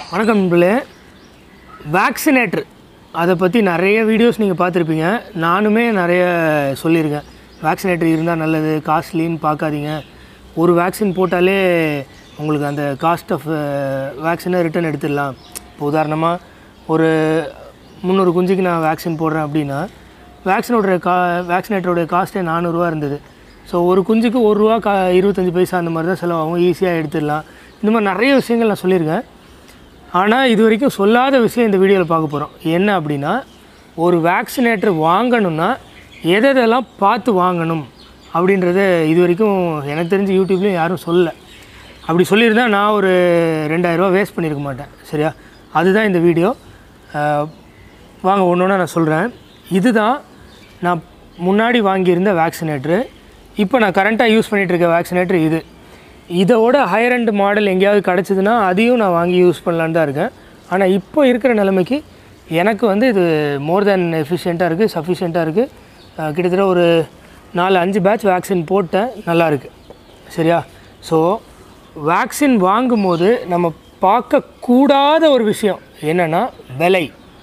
வணக்கம் நண்பர்களே வேக்சினேட்டர் அதை பற்றி நிறைய வீடியோஸ் நீங்கள் பார்த்துருப்பீங்க நானுமே நிறைய சொல்லியிருக்கேன் வேக்சினேட்டர் இருந்தால் நல்லது காஸ்ட்லின்னு பார்க்காதீங்க ஒரு வேக்சின் போட்டாலே உங்களுக்கு அந்த காஸ்ட் ஆஃப் வேக்சினை ரிட்டர்ன் எடுத்துடலாம் இப்போ உதாரணமாக ஒரு முந்நூறு குஞ்சுக்கு நான் வேக்சின் போடுறேன் அப்படின்னா வேக்சினோட கா வேக்சினேட்டரோடைய காஸ்ட்டே நானூறுரூவா இருந்தது ஸோ ஒரு குஞ்சுக்கு ஒரு ரூபா கா இருபத்தஞ்சி பைசா அந்த மாதிரி தான் செலவாகும் ஈஸியாக எடுத்துடலாம் இந்த மாதிரி நிறைய விஷயங்கள் நான் சொல்லியிருக்கேன் ஆனால் இது வரைக்கும் சொல்லாத விஷயம் இந்த வீடியோவில் பார்க்க போகிறோம் என்ன அப்படின்னா ஒரு வேக்சினேட்டர் வாங்கணும்னா எதை எதெல்லாம் பார்த்து வாங்கணும் அப்படின்றத இது வரைக்கும் எனக்கு தெரிஞ்சு யூடியூப்லேயும் யாரும் சொல்லலை அப்படி சொல்லியிருந்தா நான் ஒரு ரெண்டாயிரரூவா வேஸ்ட் பண்ணியிருக்க மாட்டேன் சரியா அதுதான் இந்த வீடியோ அஹ், வாங்க ஒன்று ஒன்றா நான் சொல்கிறேன் இதுதான் நான் முன்னாடி வாங்கியிருந்த வேக்சினேட்ரு இப்போ நான் கரண்ட்டாக யூஸ் பண்ணிகிட்டு இருக்க வேக்சினேட்டர் இது இதோட ஹையர் end மாடல் எங்கேயாவது கிடச்சிதுன்னா அதையும் நான் வாங்கி யூஸ் பண்ணலான்னு தான் இருக்கேன் ஆனால் இப்போ இருக்கிற நிலைமைக்கு எனக்கு வந்து இது மோர் தென் எஃபிஷியண்ட்டாக இருக்குது சஃபிஷியண்ட்டாக இருக்குது கிட்டத்தட்ட ஒரு நாலு அஞ்சு பேட்ச் வேக்சின் போட்டேன் நல்லா இருக்கு சரியா ஸோ வேக்சின் வாங்கும்போது நம்ம பார்க்கக்கூடாத ஒரு விஷயம் என்னென்னா விலை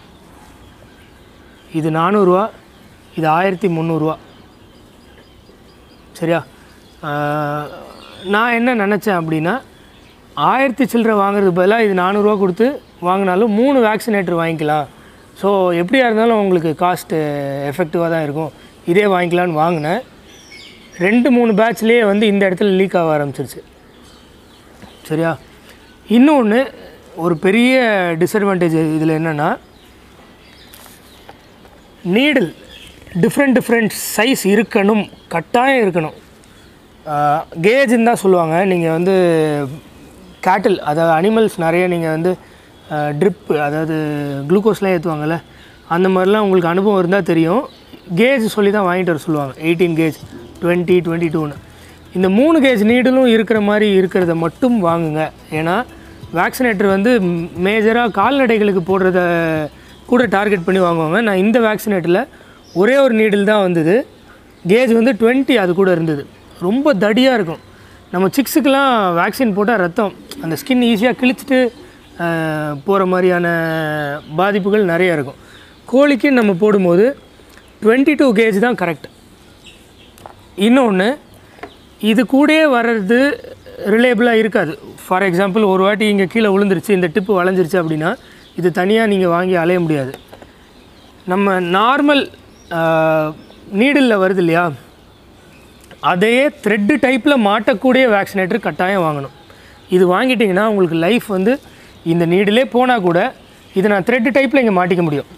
இது நானூறுரூவா இது ஆயிரத்தி முந்நூறுரூவா சரியா ஆஹ், நான் என்ன நினச்சேன் அப்படின்னா ஆயிரத்தி சில்லறை வாங்குறது பதிலாக இது நானூறுரூவா கொடுத்து வாங்கினாலும் மூணு வேக்சினேட்டர் வாங்கிக்கலாம் ஸோ எப்படியா இருந்தாலும் உங்களுக்கு காஸ்ட்டு எஃபெக்டிவாக தான் இருக்கும் இதே வாங்கிக்கலான்னு வாங்கினேன் ரெண்டு மூணு பேட்ச்லேயே வந்து இந்த இடத்துல லீக் ஆக ஆரம்பிச்சிருச்சு சரியா இன்னொன்று ஒரு பெரிய டிஸ்அட்வான்டேஜ் இதில் என்னென்னா நீடில் டிஃப்ரெண்ட் டிஃப்ரெண்ட் சைஸ் இருக்கணும் கட்டாயம் இருக்கணும் கேஜ்ன்னு தான் சொல்லுவாங்க நீங்கள் வந்து கேட்டில் அதாவது அனிமல்ஸ் நிறைய நீங்கள் வந்து ட்ரிப்பு அதாவது குளுக்கோஸ்லாம் ஏற்றுவாங்கள்ல அந்த மாதிரிலாம் உங்களுக்கு அனுபவம் இருந்தால் தெரியும் கேஜ் சொல்லி தான் வாங்கிட்டு வர சொல்லுவாங்க எயிட்டீன் கேஜ் டுவெண்ட்டி டுவெண்ட்டி டூன்னு இந்த மூணு கேஜ் நீடலும் இருக்கிற மாதிரி இருக்கிறத மட்டும் வாங்குங்க ஏன்னா வேக்சினேட்டர் வந்து மேஜராக கால்நடைகளுக்கு போடுறத கூட டார்கெட் பண்ணி வாங்குவாங்க நான் இந்த வேக்சினேட்டரில் ஒரே ஒரு நீடில் தான் வந்தது கேஜ் வந்து 20 அது கூட இருந்தது ரொம்ப தடியாக இருக்கும் நம்ம சிக்ஸுக்கெலாம் வேக்சின் போட்டால் ரத்தம் அந்த ஸ்கின் ஈஸியாக கிழிச்சிட்டு போகிற மாதிரியான பாதிப்புகள் நிறைய இருக்கும் கோழிக்கு நம்ம போடும்போது 22 டூ கேஜ் தான் கரெக்ட் இன்னொன்று இது கூடயே வர்றது ரிலேபிளாக இருக்காது ஃபார் எக்ஸாம்பிள் ஒரு வாட்டி இங்கே கீழே விழுந்துருச்சு இந்த டிப்பு வளைஞ்சிருச்சு அப்படின்னா இது தனியாக நீங்கள் வாங்கி அலைய முடியாது நம்ம நார்மல் நீடில் வருது இல்லையா அதையே த்ரெட்டு டைப்பில் மாட்டக்கூடிய வேக்சினேட்டர் கட்டாயம் வாங்கணும் இது வாங்கிட்டிங்கன்னா உங்களுக்கு லைஃப் வந்து இந்த நீடிலே போனால் கூட இதை நான் த்ரெட்டு டைப்பில் இங்கே மாட்டிக்க முடியும்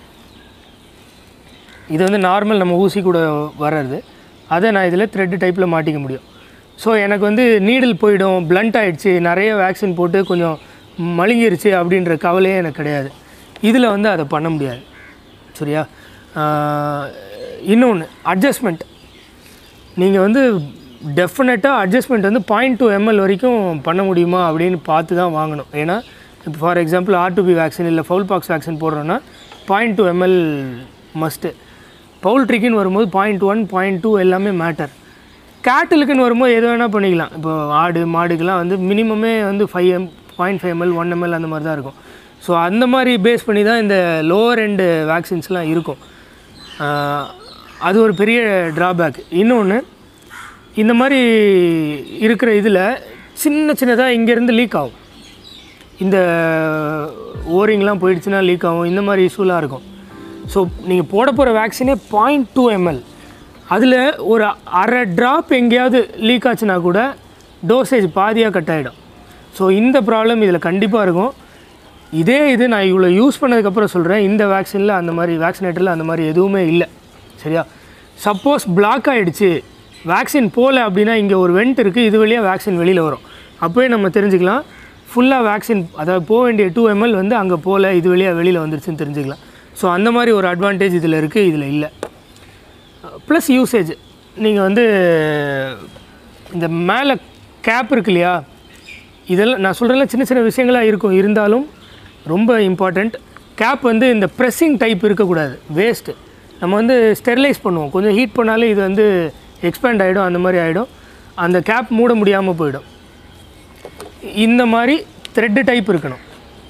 இது வந்து நார்மல் நம்ம ஊசி கூட வர்றது அதை நான் இதில் த்ரெட்டு டைப்பில் மாட்டிக்க முடியும் ஸோ எனக்கு வந்து நீடில் போயிடும் blunt ஆயிடுச்சு நிறைய வேக்சின் போட்டு கொஞ்சம் மழுங்கிருச்சு அப்படின்ற கவலையே எனக்கு கிடையாது இதில் வந்து அதை பண்ண முடியாது சரியா இன்னொன்று அட்ஜஸ்ட்மெண்ட் நீங்கள் வந்து டெஃபினட்டாக அட்ஜஸ்ட்மெண்ட் வந்து பாயிண்ட் டூ எம்எல் வரைக்கும் பண்ண முடியுமா அப்படின்னு பார்த்து தான் வாங்கணும் ஏன்னா இப்போ ஃபார் எக்ஸாம்பிள் ஆர்டிபி வேக்சின் இல்லை ஃபவுல் பாக்ஸ் வேக்சின் போடுறோன்னா பாயிண்ட் டூ எம்எல் மஸ்ட்டு பவுல்ட்ரிக்குன்னு வரும்போது பாயிண்ட் ஒன் பாயிண்ட் டூ எல்லாமே மேட்டர் கேட்டிலுக்குன்னு வரும்போது எது வேணால் பண்ணிக்கலாம் இப்போ ஆடு மாடுக்கெல்லாம் வந்து மினிமமே வந்து five M point five ml one ml அந்த மாதிரி தான் இருக்கும் ஸோ அந்த மாதிரி பேஸ் பண்ணி தான் இந்த லோவர் எண்டு வேக்சின்ஸ்லாம் இருக்கும் ஆஹ் அது ஒரு பெரிய ட்ராபேக் இன்னொன்று இந்த மாதிரி இருக்கிற இதில் சின்ன சின்னதாக இங்கேருந்து லீக் ஆகும் இந்த ஓரிங்லாம் போயிடுச்சுன்னா லீக் ஆகும் இந்த மாதிரி இஷ்யூலாம் இருக்கும் ஸோ நீங்கள் போட போகிற வேக்சினே பாயிண்ட் டூ எம்எல் அதில் ஒரு அரை ட்ராப் எங்கேயாவது லீக் ஆச்சுன்னா கூட டோசேஜ் பாதியாக கட் ஆகிடும் ஸோ இந்த ப்ராப்ளம் இதில் கண்டிப்பாக இருக்கும் இதே இது நான் இவ்வளோ யூஸ் பண்ணதுக்கப்புறம் சொல்கிறேன் இந்த வேக்சினில் அந்த மாதிரி வேக்சினேட்டரில் அந்த மாதிரி எதுவுமே இல்லை சரியா சப்போஸ் பிளாக் ஆகிடுச்சு வேக்சின் போகல அப்படின்னா இங்கே ஒரு வெண்ட் இருக்குது இது வழியாக வேக்சின் வெளியில் வரும் அப்போயே நம்ம தெரிஞ்சுக்கலாம் ஃபுல்லாக வேக்சின் அதாவது போக வேண்டிய டூ எம்எல் வந்து அங்கே போகல இது வழியாக வெளியில் வந்துருச்சுன்னு தெரிஞ்சுக்கலாம் ஸோ அந்த மாதிரி ஒரு அட்வான்டேஜ் இதில் இருக்குது இதில் இல்லை ப்ளஸ் யூசேஜ் நீங்கள் வந்து இந்த மேலே கேப் இருக்கு இல்லையா இதெல்லாம் நான் சொல்கிறேன் சின்ன சின்ன விஷயங்களாக இருக்கும் இருந்தாலும் ரொம்ப இம்பார்ட்டண்ட் கேப் வந்து இந்த ப்ரெஸ்ஸிங் டைப் இருக்கக்கூடாது வேஸ்ட்டு நம்ம வந்து ஸ்டெரிலைஸ் பண்ணுவோம் கொஞ்சம் ஹீட் பண்ணாலே இது வந்து எக்ஸ்பேண்ட் ஆகிடும் அந்த மாதிரி ஆகிடும் அந்த கேப் மூட முடியாமல் போயிடும் இந்த மாதிரி த்ரெட்டு டைப் இருக்கணும்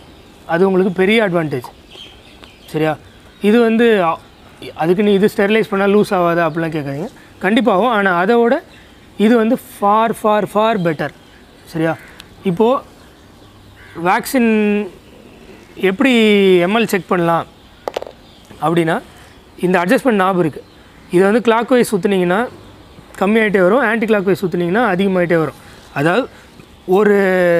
அது உங்களுக்கு பெரிய அட்வான்டேஜ் சரியா இது வந்து அ- அதுக்கு நீ இது ஸ்டெரிலைஸ் பண்ணால் லூஸ் ஆகாது அப்படிலாம் கேட்காதீங்க கண்டிப்பாகும் ஆனால் அதை விட இது வந்து ஃபார் ஃபார் ஃபார் பெட்டர் சரியா இப்போது வேக்சின் எப்படி எம்எல் செக் பண்ணலாம் அப்படின்னா இந்த அட்ஜஸ்ட்மெண்ட் நாப் இருக்குது இது வந்து கிளாக் வைஸ் சுற்றுனீங்கன்னா கம்மியாயிட்டே வரும் ஆன்டி கிளாக் வைஸ் சுற்றுனீங்கன்னா அதிகமாகிட்டே வரும் அதாவது ஒரு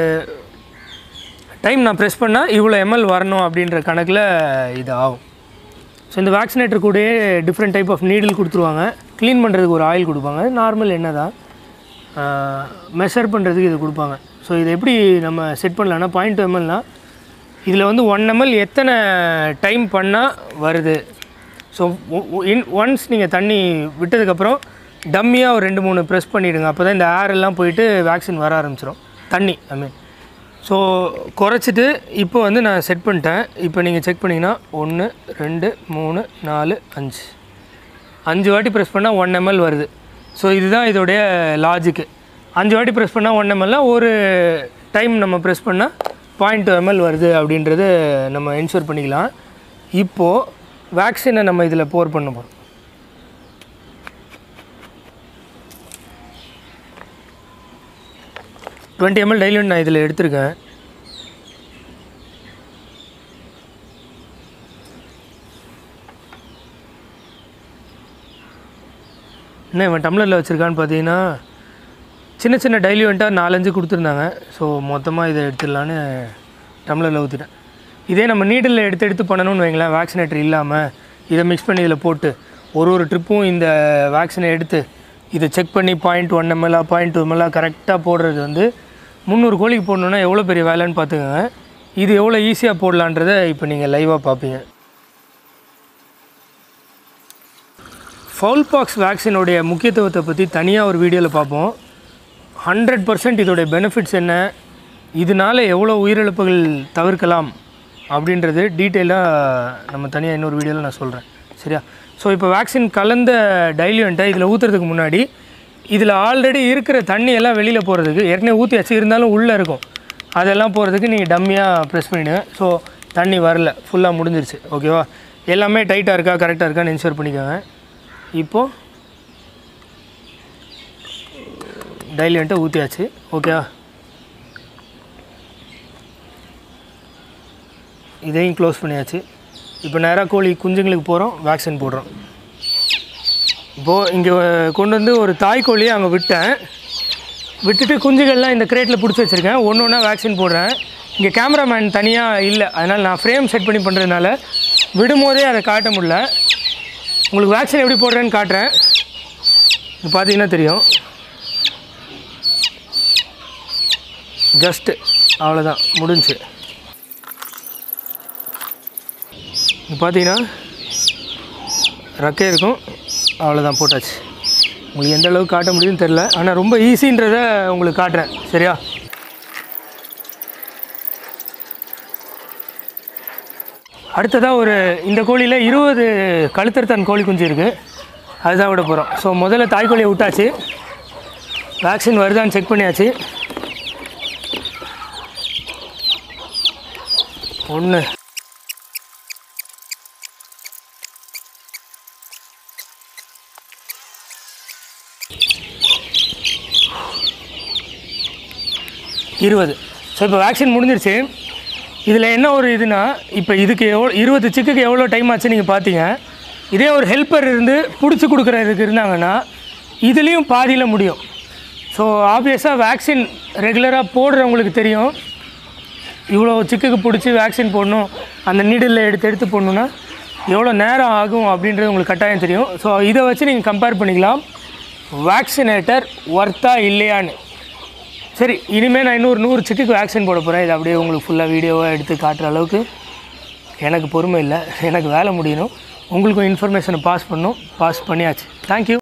டைம் நான் ப்ரெஸ் பண்ணால் இவ்வளோ எம்எல் வரணும் அப்படின்ற கணக்கில் இது ஆகும் ஸோ இந்த வேக்சினேட்டர் கூடயே டிஃப்ரெண்ட் டைப் ஆஃப் நீடில் கொடுத்துருவாங்க க்ளீன் பண்ணுறதுக்கு ஒரு ஆயில் கொடுப்பாங்க நார்மல் என்ன தான் மெஷர் பண்ணுறதுக்கு இது கொடுப்பாங்க ஸோ இது எப்படி நம்ம செட் பண்ணலான்னா பாயிண்ட் எம்எல்னால் இதில் வந்து ஒன் எம்எல் எத்தனை டைம் பண்ணால் வருது ஸோ இன் ஒன்ஸ் நீங்கள் தண்ணி விட்டதுக்கப்புறம் டம்மியாக ஒரு ரெண்டு மூணு ப்ரெஸ் பண்ணிவிடுங்க அப்போ தான் இந்த ஏர் எல்லாம் போயிட்டு வேக்சின் வர ஆரம்பிச்சிடும் தண்ணி ஐ மீன் ஸோ குறைச்சிட்டு இப்போ வந்து நான் செட் பண்ணிட்டேன் இப்போ நீங்கள் செக் பண்ணிங்கன்னா ஒன்று ரெண்டு மூணு நாலு அஞ்சு அஞ்சு வாட்டி ப்ரெஸ் பண்ணால் ஒன் எம்எல் வருது ஸோ இதுதான் இதோடைய லாஜிக்கு அஞ்சு வாட்டி ப்ரெஸ் பண்ணால் ஒன் எம்எல்னா ஒரு டைம் நம்ம ப்ரெஸ் பண்ணால் பாயிண்ட் டூ எம்எல் வருது அப்படின்றது நம்ம என்ஷூர் பண்ணிக்கலாம் இப்போது வேக்சினை நம்ம இதில் போர் பண்ண போகிறோம் டுவெண்ட்டி எம்எல் டைலூட் நான் இதில் எடுத்திருக்கேன் என்ன இவன் டம்ளரில் வச்சுருக்கான்னு பார்த்தீங்கன்னா சின்ன சின்ன டைல்யூவெண்ட்டாக நாலஞ்சு கொடுத்துருந்தாங்க ஸோ மொத்தமாக இதை எடுத்துடலான்னு டம்ளரில் ஊற்றிட்டேன் இதே நம்ம நீடில் எடுத்து எடுத்து பண்ணணும்னு வைங்களேன் வேக்சினேட்டர் இல்லாமல் இதை மிக்ஸ் பண்ணி இதில் போட்டு ஒரு ஒரு ட்ரிப்பும் இந்த வேக்சினை எடுத்து இதை செக் பண்ணி பாயிண்ட் ஒன் எம்எல்ஆ பாயிண்ட் டூ எம்எல்ஆ கரெக்டாக போடுறது வந்து முந்நூறு கோழிக்கு போடணுன்னா எவ்வளோ பெரிய வேலைன்னு பார்த்துக்கோங்க இது எவ்வளோ ஈஸியாக போடலான்றதை இப்போ நீங்கள் லைவாக பார்ப்பீங்க ஃபவுல் பாக்ஸ் வேக்சினுடைய முக்கியத்துவத்தை பற்றி தனியாக ஒரு வீடியோவில் பார்ப்போம் ஹண்ட்ரட் பர்சன்ட் இதோடைய பெனிஃபிட்ஸ் என்ன இதனால் எவ்வளோ உயிரிழப்புகள் தவிர்க்கலாம் அப்படின்றது டீட்டெயிலாக நம்ம தனியாக இன்னொரு வீடியோவில் நான் சொல்கிறேன் சரியா ஸோ இப்போ வேக்சின் கலந்த டைல்யூண்ட்டை இதில் ஊற்றுறதுக்கு முன்னாடி இதில் ஆல்ரெடி இருக்கிற தண்ணி எல்லாம் வெளியில் போகிறதுக்கு ஏற்கனவே ஊற்றியாச்சு இருந்தாலும் உள்ளே இருக்கும் அதெல்லாம் போகிறதுக்கு நீங்கள் டம்மியாக ப்ரெஸ் பண்ணிவிடுங்க ஸோ தண்ணி வரல ஃபுல்லாக முடிஞ்சிருச்சு ஓகேவா எல்லாமே டைட்டாக இருக்கா கரெக்டாக இருக்கான்னு இன்ஷூர் பண்ணிக்கோங்க இப்போது டைலியண்ட்டை ஊற்றியாச்சு ஓகேவா இதையும் க்ளோஸ் பண்ணியாச்சு இப்போ நேராக கோழி குஞ்சுங்களுக்கு போகிறோம் வேக்சின் போடுறோம் இப்போது இங்கே கொண்டு வந்து ஒரு தாய் கோழியை அங்கே விட்டேன் விட்டுட்டு குஞ்சுகள்லாம் இந்த கிரேட்டில் பிடிச்சி வச்சுருக்கேன் ஒன்று ஒன்றா வேக்சின் போடுறேன் இங்கே கேமராமேன் தனியாக இல்லை அதனால் நான் ஃப்ரேம் செட் பண்ணி பண்ணுறதுனால விடும்போதே அதை காட்ட முடியல உங்களுக்கு வேக்சின் எப்படி போடுறேன்னு காட்டுறேன் இது பார்த்தீங்கன்னா தெரியும் ஜஸ்ட்டு அவ்வளோதான் முடிஞ்சு இது பார்த்தீங்கன்னா ரெக்கை இருக்கும் அவ்வளோதான் போட்டாச்சு உங்களுக்கு எந்த அளவுக்கு காட்ட முடியும்னு தெரில ஆனால் ரொம்ப ஈஸின்றதை உங்களுக்கு காட்டுறேன் சரியா அடுத்ததாக ஒரு இந்த கோழியில் இருபது கழுத்தறுத்தான் கோழி குஞ்சு இருக்குது அதுதான் விட போகிறோம் ஸோ முதல்ல தாய்க்கோழியை விட்டாச்சு வேக்சின் வருதான்னு செக் பண்ணியாச்சு ஒன்று இருபது ஸோ இப்போ வேக்சின் முடிஞ்சிருச்சு இதில் என்ன ஒரு இதுனா இப்போ இதுக்கு எவ்வளோ இருபது சிக்குக்கு எவ்வளோ டைம் ஆச்சு நீங்கள் பார்த்தீங்க இதே ஒரு ஹெல்ப்பர் இருந்து பிடிச்சி கொடுக்குறதுக்கு இருந்தாங்கன்னா இதுலேயும் பாதியில் முடியும் ஸோ ஆப்வியஸாக வேக்சின் ரெகுலராக போடுறவங்களுக்கு தெரியும் இவ்வளோ சிக்குக்கு பிடிச்சி வேக்சின் போடணும் அந்த நீடில் எடுத்து எடுத்து போடணுன்னா எவ்வளோ நேரம் ஆகும் அப்படின்றது உங்களுக்கு கட்டாயம் தெரியும் ஸோ இதை வச்சு நீங்கள் கம்பேர் பண்ணிக்கலாம் வேக்சினேட்டர் ஒர்த்தா இல்லையான்னு சரி இனிமேல் நான் இன்னொரு நூறு சிக்குக்கு வேக்சின் போட போகிறேன் இது அப்படியே உங்களுக்கு ஃபுல்லாக வீடியோவாக எடுத்து காட்டுற அளவுக்கு எனக்கு பொறுமை இல்லை எனக்கு வேலை முடியணும் உங்களுக்கும் இன்ஃபர்மேஷனை பாஸ் பண்ணணும் பாஸ் பண்ணியாச்சு தேங்க்யூ